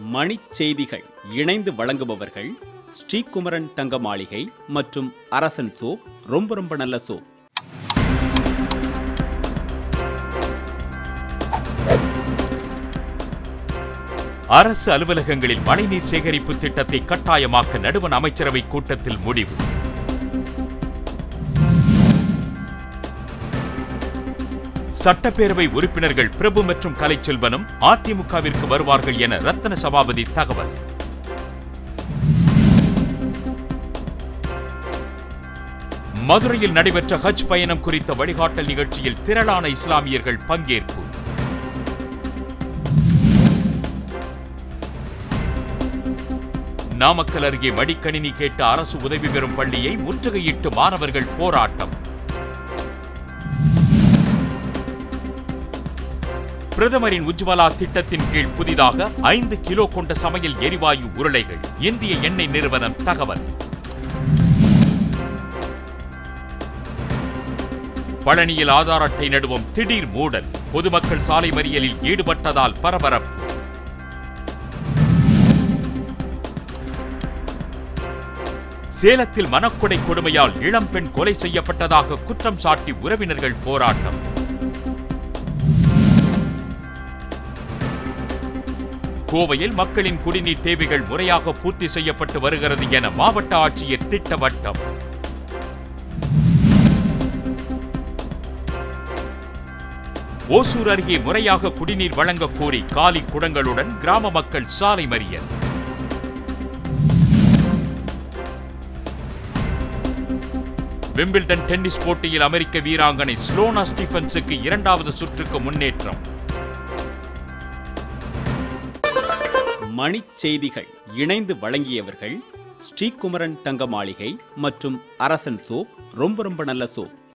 மணிச் செய்திகள் இணைந்து வழங்குபவர்கள் ஸ்ரீகுமரன் தங்க மாளிகை மற்றும் அரசன் சோப் ரொம்ப ரொம்ப நல்ல சோப் அரசு அலுவலகங்களில் மழைநீர் சேகரிப்பு திட்டத்தை கட்டாயமாக்க நடுவண் அமைச்சரவை கூட்டத்தில் முடிவு சட்டப்பேரவை உறுப்பினர்கள் பிரபு மற்றும் கலைச்செல்வனும் அதிமுகவிற்கு வருவார்கள் என ரத்தன சபாபதி தகவல் மதுரையில் நடைபெற்ற ஹஜ் பயணம் குறித்த வழிகாட்டல் நிகழ்ச்சியில் திரளான இஸ்லாமியர்கள் பங்கேற்பு நாமக்கல் அருகே மடிக்கணினி கேட்டு அரசு உதவி பெறும் பள்ளியை முற்றுகையிட்டு மாணவர்கள் போராட்டம் பிரதமரின் உஜ்வலா திட்டத்தின் கீழ் புதிதாக ஐந்து கிலோ கொண்ட சமையல் எரிவாயு உருளைகள் இந்திய எண்ணெய் நிறுவனம் தகவல் பழனியில் ஆதார் அட்டை நடுவோம் திடீர் மூடல் பொதுமக்கள் சாலை மறியலில் ஈடுபட்டதால் பரபரப்பு சேலத்தில் மனக்கொடை கொடுமையால் இளம்பெண் கொலை செய்யப்பட்டதாக குற்றம் சாட்டி உறவினர்கள் போராட்டம் கோவையில் மக்களின் குடிநீர் தேவைகள் முறையாக பூர்த்தி செய்யப்பட்டு வருகிறது என மாவட்ட ஆட்சியர் திட்டவட்டம் ஓசூர் அருகே முறையாக குடிநீர் வழங்க கோரி காலி குடங்களுடன் கிராம மக்கள் சாலை மறியல் விம்பிள்டன் டென்னிஸ் போட்டியில் அமெரிக்க வீராங்கனை ஸ்லோனா ஸ்டீஃபன்ஸுக்கு இரண்டாவது சுற்றுக்கு முன்னேற்றம் மணிச் செய்திகள் இணைந்து வழங்கியவர்கள் ஸ்ரீகுமரன் தங்க மாளிகை மற்றும் அரசன் சோப் ரொம்ப ரொம்ப நல்ல சோப்